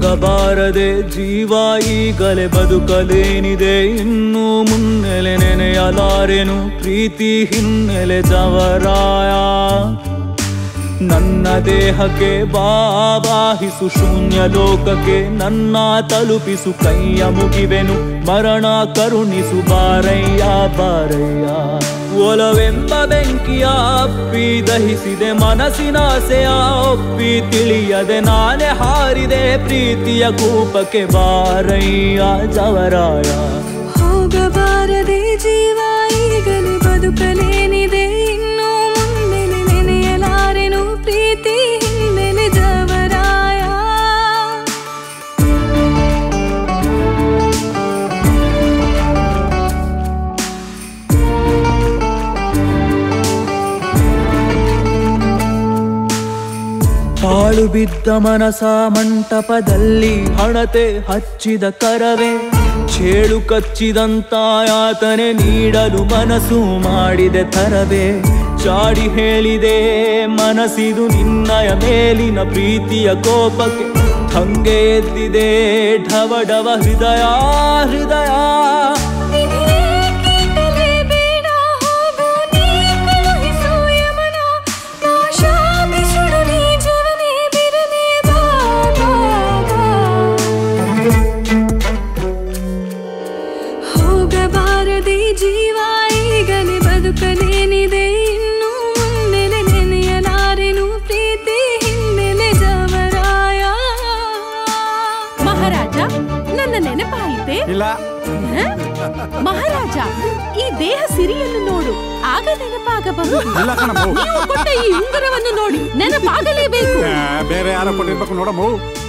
ಹೋಗಬಾರದೆ ಜೀವ ಈಗಲೇ ಬದುಕಲೇನಿದೆ ಇನ್ನು ಮುನ್ನೆಲೆ ನೆನೆಯಲಾರೆನು ಪ್ರೀತಿ ಹಿನ್ನೆಲೆ ಜವರಾಯ ನನ್ನ ದೇಹಕ್ಕೆ ಬಾಬಾಹಿಸು ಶೂನ್ಯ ಲೋಕಕ್ಕೆ ನನ್ನ ತಲುಪಿಸು ಕೈಯ ಮುಗಿವೆನು ಮರಣ ಕರುಣಿಸು ಬಾರಯ್ಯ ಬಾರಯ್ಯ ಒಲವೆಂಬ ಬೆಂಕಿಯ ಅಪ್ಪಿ ದಹಿಸಿದೆ ಮನಸ್ಸಿನ ಆಸೆಯ ಒಪ್ಪಿ ತಿಳಿಯದೆ ನಾನೇ ಹಾರಿದೆ ಪ್ರೀತಿಯ ಕೂಪಕ್ಕೆ ಬಾರಯ್ಯ ಜವರಾಯ ಹೋಗಬಾರದೆ ಜೀವ ಈಗಲೇ ಬದುಕಲೇನಿದೆ ಇನ್ನು ಮುಂದೆ ನೆನೆಯಲಾರೆನು ಪ್ರೀತಿ ಹಿನ್ನೆಲೆ ಜವರಾಯ ಪಾಳು ಬಿದ್ದ ಮನಸ ಮಂಟಪದಲ್ಲಿ ಹಣತೆ ಹಚ್ಚಿದ ಕರವೇ ಚೇಳು ಕಚ್ಚಿದಂತ ಯಾತನೆ ನೀಡಲು ಮನಸ್ಸು ಮಾಡಿದೆ ತರವೇ ಚಾಡಿ ಹೇಳಿದೆ ಮನಸ್ಸಿದು ನಿನ್ನಯ ಮೇಲಿನ ಪ್ರೀತಿಯ ಕೋಪಕ್ಕೆ ಹಂಗೆ ಎದ್ದಿದೆ ಢವ ಢವ ಹೃದಯ ಹೃದಯ ನಿನಗೇಕೆಂದಲೇ ಬೇಡ ಹೋಗು ನೀ ಕಳುಹಿಸು ಯಮನ ನಾ ಶಾಪಿಸುಡು ನೀ ಜವನೇ ಬಿರನೆ ಬಾ ಬಾ, ಬಾ. ಹೋಗಬಾರದೆ ಜೀವ ಈಗಲೇ ಬದುಕಲೇನಿದೆ ಇನ್ನು ಮುಂದೆ ನೆನೆಯಲಾರೆನು ಪ್ರೀತಿ ಹಿನ್ನೆಲೆ ಜವರಾಯ ಮಹಾರಾಜ ನನ್ನ ನೆನಪಾಯಿತೆ ಇಲ್ಲ ಹ? ಮಹಾರಾಜ ಈ ದೇಹ ಸಿರಿಯನ್ನು ನೋಡು ಆಗ ನೆನಪಾಗಬಹುದು ಇಲ್ಲ ಕಣಮ್ಮ ನೀವು ಕೊಟ್ಟ ಈ ಉಂಗುರವನ್ನು ನೋಡಿ ನೆನಪಾಗಲೇಬೇಕು ಏ, ಬೇರೆ ಯಾರೋ ಕೊಟ್ಟಿರ್ಬೇಕು ನೋಡಮ್ಮ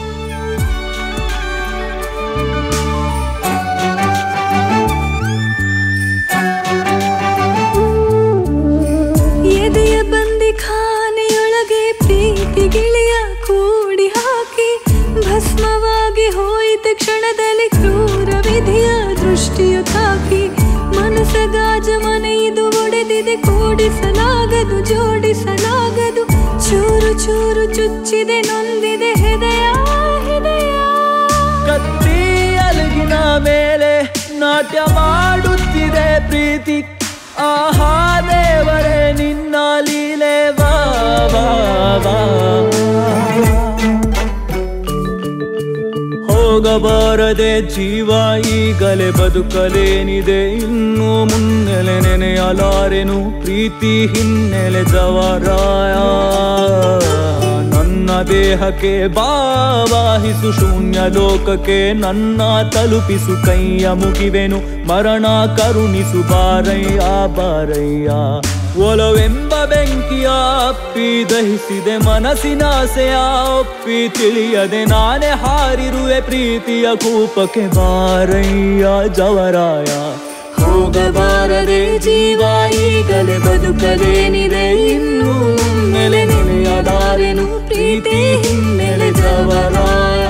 ಎದೆಯ ಬಂದಿ ಖಾನೆಯೊಳಗೆ ಪ್ರೀತಿ ಗಿಳಿಯ ಕೂಡಿ ಹಾಕಿ ಭಸ್ಮವಾಗಿ ಹೋಯಿತ ಕ್ಷಣದಲ್ಲಿ ಕ್ರೂರ ವಿಧಿಯ ದೃಷ್ಟಿಯು ತಾಕಿ ಮನಸ ಗಾಜ ಮನೆ ಇದು ಒಡೆದಿದೆ ಕೂಡಿಸಲಾಗದು ಜೋಡಿಸಲಾಗದು ಚೂರು ಚೂರು ಚುಚ್ಚಿದೆ ನೊಂದಿದೆ ಹೃದಯ ಹೃದಯ ಕತ್ತಿ ಅಲಗಿನ ಮೇಲೆ ನಾಟ್ಯ ಮಾಡುತ್ತಿದೆ ಪ್ರೀತಿ ಆಹಾ ದೇವರೇ ನಿನ್ನ ಲೀಲೆ ವಾ ವಾ, ವಾ. ಹೋಗಬಾರದೆ ಜೀವ ಈಗಲೇ ಬದುಕಲೇನಿದೆ ಇನ್ನು ಮುನ್ನೆಲೆ ನೆನೆಯಲಾರೆನು ಪ್ರೀತಿ ಹಿನ್ನೆಲೆ ಜವರಾಯ ನನ್ನ ದೇಹಕ್ಕೆ ಬಾವಾಹಿಸು ಶೂನ್ಯ ಲೋಕಕ್ಕೆ ನನ್ನ ತಲುಪಿಸು ಕೈಯ ಮುಗಿವೆನು ಮರಣ ಕರುಣಿಸು ಬಾರಯ್ಯ ಬಾರಯ್ಯ ಒಲವೆಂಬ ಬೆಂಕಿಯ ಅಪ್ಪಿ ದಹಿಸಿದೆ ಮನಸ್ಸಿನ ಆಸೆಯ ಒಪ್ಪಿ ತಿಳಿಯದೆ ನಾನೇ ಹಾರಿರುವೆ ಪ್ರೀತಿಯ ಕೂಪಕ್ಕೆ ಬಾರಯ್ಯ ಜವರಾಯ ಹೋಗಬಾರದೆ ಜೀವ ಈಗಲೇ ಬದುಕಲೇನಿದೆ ಇನ್ನು ಮುನ್ನೆಲೆ ನೆನೆಯದಾರೆನು ಪ್ರೀತಿ ಹಿನ್ನೆಲೆ ಜವರಾಯ